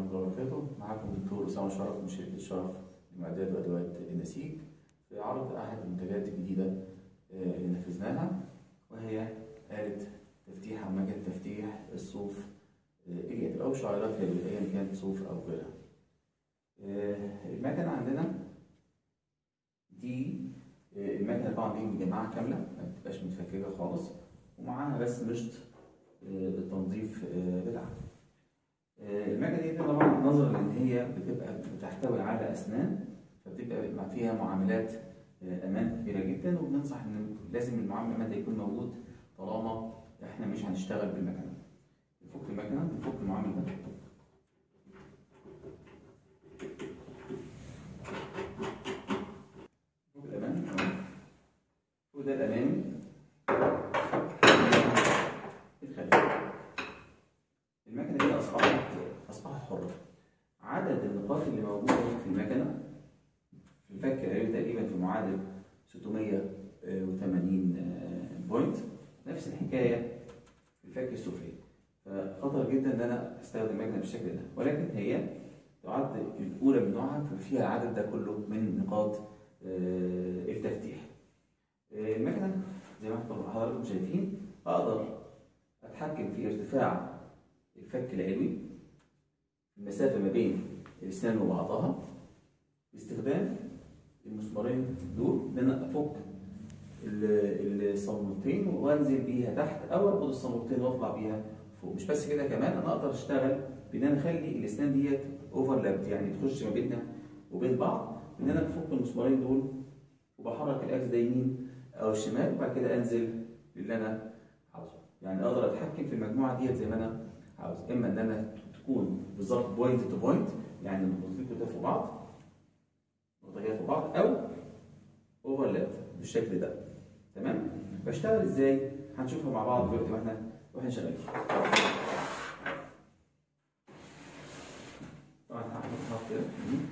ورحمة الله وبركاته معكم الدكتور أسامة شرف من شركة شرف لمعدات وأدوات النسيج في عرض أحد المنتجات الجديدة آه، اللي نفذناها وهي آلة تفتيح أو مكنة تفتيح الصوف آه، اليد أو شعيرات يد أيا كانت صوف أو غيرها. آه، المكنة عندنا دي آه، المكنة طبعا دي مجمعة كاملة ما بتبقاش متفككة خالص ومعاها بس مشط آه، التنظيف آه، بتاعها. آه، المكنه دي طبعا نظرا لان هي بتبقى بتحتوي على اسنان فبتبقى مع- فيها معاملات آه، امان كبيره جدا وبننصح ان لازم المعامل الامان ده يكون موجود طالما احنا مش هنشتغل بالمكنه. نفك المكنه نفك المعامل ده. فك الامان وده الامامي الخلفي. المكنه دي اصبحت اصبحت حره عدد النقاط اللي موجوده في المكنه في الفك العلوي تقريبا في معادل 680 آه، بوينت نفس الحكايه في الفك السفلي فخطر جدا ان انا استخدم المكنه بالشكل ده ولكن هي تعد الاولى من نوعها ففيها العدد ده كله من نقاط آه، التفتيح آه، المكنه زي ما حضراتكم شايفين اقدر اتحكم في ارتفاع الفك العلوي المسافة ما بين الأسنان وبعضها باستخدام المسمارين دول إن أنا أفك ال- الصامولتين وأنزل بيها تحت أو أربط الصامولتين وأطلع بيها فوق مش بس كده كمان أنا أقدر أشتغل بإن أنا أخلي الأسنان ديت أوفرلابد يعني تخش ما بيننا وبين بعض إن أنا بفك المسمارين دول وبحرك الأكس ده يمين أو الشمال وبعد كده أنزل للي أنا عاوزه يعني أقدر أتحكم في المجموعة ديت زي ما أنا عاوز اما ان انا تكون بالظبط بوينت تو بوينت يعني النقطتين كده فوق بعض نقطه كده فوق بعض او اوفرلاب بالشكل ده تمام بشتغل ازاي هنشوفها مع بعض دلوقتي واحنا واحنا شغالين طبعا هحط خط كده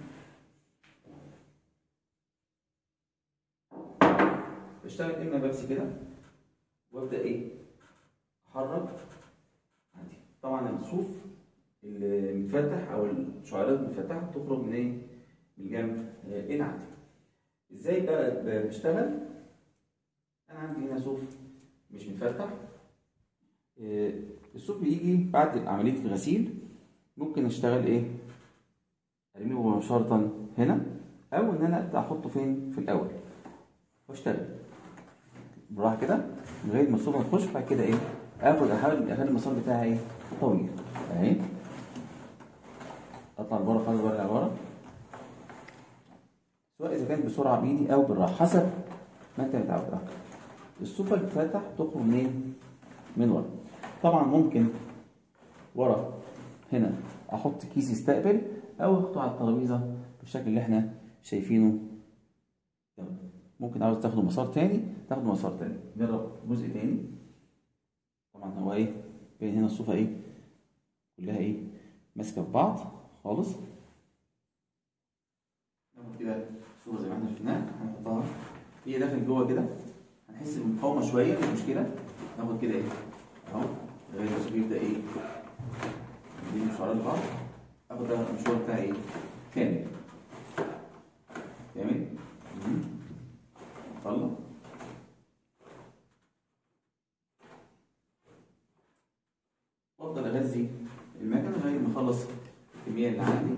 بشتغل اما بمسك كده وابدا ايه احرك عادي طبعا الصوف المتفتح او الشعيرات المتفتحه بتخرج من ايه؟ من الجنب آه، العادي. ازاي بقى ب- بشتغل؟ انا عندي هنا صوف مش متفتح آه، الصوف بيجي بعد عمليه الغسيل ممكن اشتغل ايه؟ ارميه مباشره هنا او ان انا ابدا احطه فين؟ في الاول واشتغل بالراحه كده لغايه ما الصوف هتخش بعد كده ايه؟ اخد احاول اخلي المسار بتاعي ايه؟ طويل اهي اطلع لبره خالص وارجع لورا سواء اذا كانت بسرعه بايدي او بالراحه حسب ما انت متعود عليه الصوفه اللي بتفتح تخرج منين؟ من ورا طبعا ممكن ورا هنا احط كيس يستقبل او احطه على الترابيزه بالشكل اللي احنا شايفينه يلا. ممكن عاوز تاخده مسار تاني تاخده مسار تاني نجرب جزء تاني طبعا هو ايه بين هنا الصوفه ايه كلها ايه ماسكه في بعض خالص ناخد كده صوره زي ما احنا شفناها هنحطها هي داخل جوه كده هنحس بمقاومه شويه مش مشكله ناخد كده ايه اهو لغايه ما الصوف يبدا ايه دي مشوارات بعض اخد ده المشوار بتاعي ايه كامل كامل مم. طلع وافضل اغذي المكنه لغايه ما اخلص الكميه اللي عندي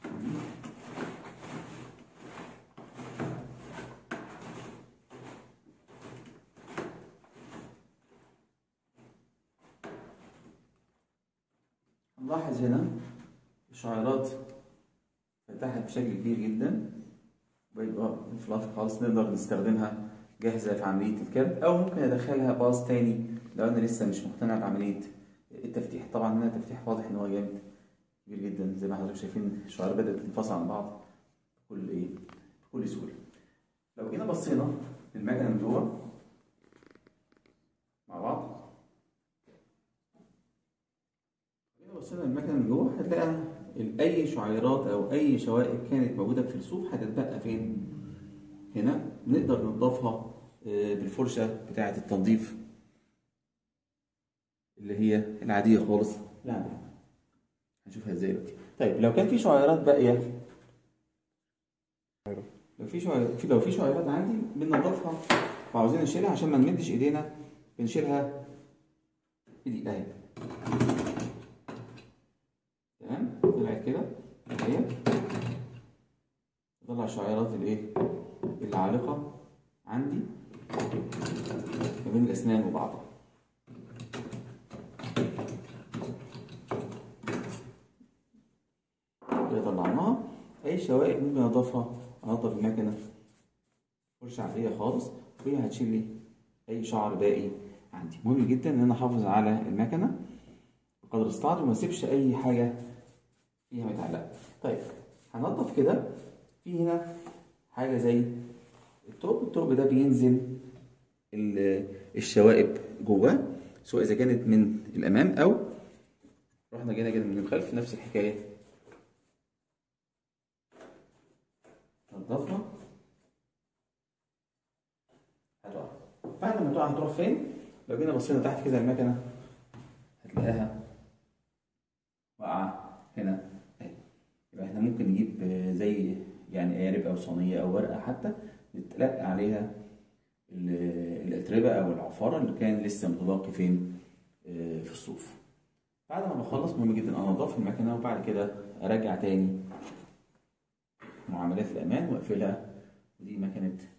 هنلاحظ هنا الشعيرات فتحت بشكل كبير جدا ويبقى فلاف خالص نقدر نستخدمها جاهزة في عملية الكبد أو ممكن أدخلها باص تاني لو أنا لسه مش مقتنع بعملية التفتيح طبعا هنا التفتيح واضح إن هو جامد كبير جدا زي ما حضرتك شايفين الشعيرات بدأت تنفصل عن بعض بكل إيه بكل سهولة لو جينا بصينا للمكنة من جوه مع بعض جينا بصينا للمكنة من جوه هتلاقي أي شعيرات أو أي شوائب كانت موجودة في الصوف هتتبقى فين؟ هنا نقدر ننضفها آه، بالفرشة بتاعة التنظيف اللي هي العادية خالص العادية هنشوفها ازاي دلوقتي طيب لو كان في شعيرات باقيه لو في شعيرات في لو في شعيرات عندي بننضفها وعاوزين نشيلها عشان ما نمدش ايدينا بنشيلها بايدي اهي تمام طلعت كده اهي نطلع الشعيرات الايه العالقه عندي ما بين الاسنان وبعضها كده طلعناها اي شوائب ممكن اضيفها انضف المكنه فرشه عاديه خالص وهي هتشيل لي اي شعر باقي عندي مهم جدا ان انا احافظ على المكنه بقدر الاستطاعه وما اسيبش اي حاجه فيها متعلقه طيب هنضف كده في هنا حاجه زي التوب التوب ده بينزل ال- الشوائب جواه سواء اذا كانت من الامام او رحنا جينا كده من الخلف نفس الحكايه نضفها هتقع بعد ما تقع هتروح فين لو جينا بصينا تحت كده المكنه هتلاقيها واقعه هنا اهي يبقى احنا ممكن نجيب آه، زي يعني قارب او صينيه او ورقه حتى نتلقى عليها ال- الاتربه او العفاره اللي كان لسه متبقي فين آه، في الصوف بعد ما بخلص مهم جدا انضف المكنه وبعد كده اراجع تاني معاملات الامان واقفلها ودي مكنه